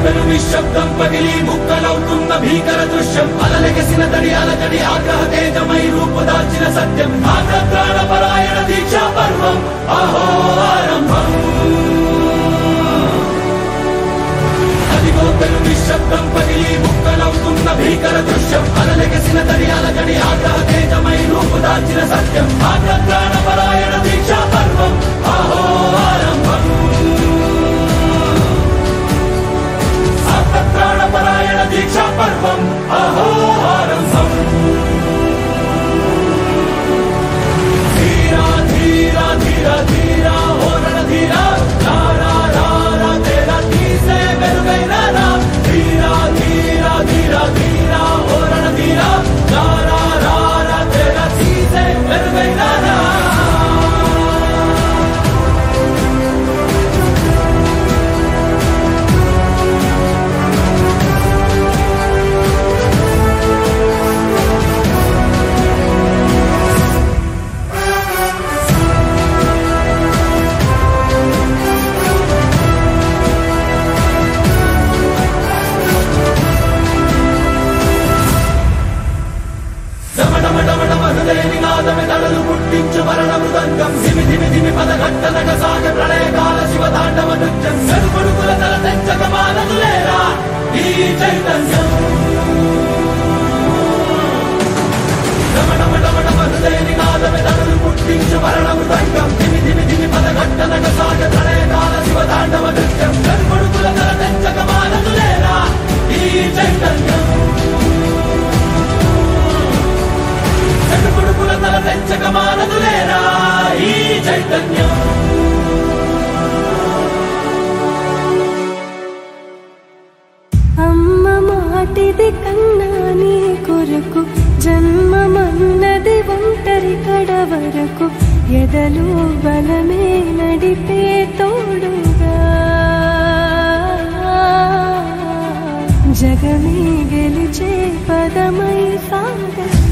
పెను నిశ్శబ్దం పగిలి ముక్కలవుతున్న భీకర దృశ్యం అలలెగసిన తడి అలజడి ఆగ్రహ తేజమై రూపుదాల్చిన సత్యం ఆగ్రత్రాణ పరాయణ దీక్షా పర్వం అహో ఆరంభం అదిగో పెను నిశ్శబ్దం పగిలి ముక్కలవుతున్న భీకర దృశ్యం అలలెగసిన తడి అలజడి ఆగ్రహ తేజమై రూపుదాల్చిన సత్యం ఆగ్రత్రాణ పరాయణ దీక్షా పర్వం అహో ఆరంభం ప్రాణపరాయణ దీక్షా పర్వం అహోహారంభం ధీరా ధీరా ధీరా ధీరా ఓరణ ధీరా రారా రారా తేరా తీసే మెరుగైన రా ధీరా ధీరా ధీరా ధీరా ఓరణ ధీరా రారా రారా తేరా తీసే మెరుగైన రా హృదయనినాదమే దడలు పుట్టించు మరణ మృదంగం ధిమి ధిమి ధిమి పదఘట్టనక సాగ ప్రళయకాల శివ తాండవ నృత్యం చెడుకొడుకుల తల తెంచక మానదులేరా ఈ చైతన్యం రమణమటమటమ హృదయనినాదమే దడలు పుట్టించు మరణ మృదంగం ధిమి ధిమి ధిమి పదఘట్టనక సాగ ప్రళయకాల శివ తాండవ నృత్యం చెడుకొడుకుల తల తెంచక మానదులేరా ఈ చైతన్యం చెడుపుడుకుల తల తెంచక మానదులేరా ఈ చైతన్యం అమ్మ మాటిది కన్నా నీ కొరకు జన్మమన్నది ఒంటరి కడ వరకు ఎదలు బలమే నడిపే తోడుగా జగమే గెలిచే పదమై సాగ